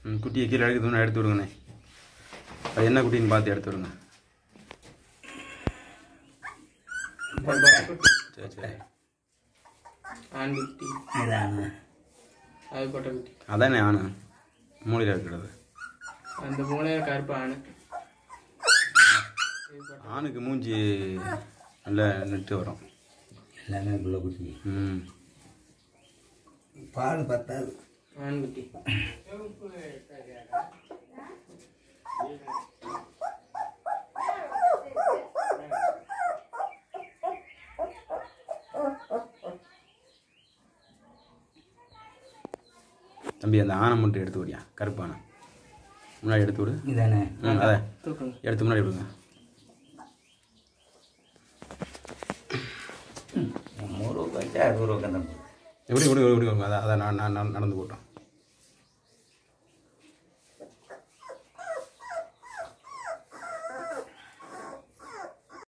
ம், குட்டியை கீழே எடுக்கிறதுன்னு எடுத்து விடுங்கண்ணே அது என்ன குட்டின்னு பார்த்து எடுத்து விடுங்க சரி சரி ஆண் குட்டி இதான அது பொட்டை குட்டி அதானே ஆணு மூலையில் இருக்கிறது அந்த மூலையில கருப்பு ஆண் ஆணுக்கு மூஞ்சி நல்லா நெட்டு வரும் எல்லாமே புள்ள குட்டி ம் பால் பத்தாது ஆண் குட்டி தம்பி அந்த ஆணை மட்டும் எடுத்து விடியா கருப்பு ஆணை முன்னாடி எடுத்து விடு இதானே ம் அதை தூக்குங்க எடுத்து முன்னாடி விடுங்க நூறு ரூபாய்க்கு அறுபது ரூபா தான் எப்படி எப்படி எப்படி அதான் அதான் நான் நான் நான் நடந்து போட்டோம்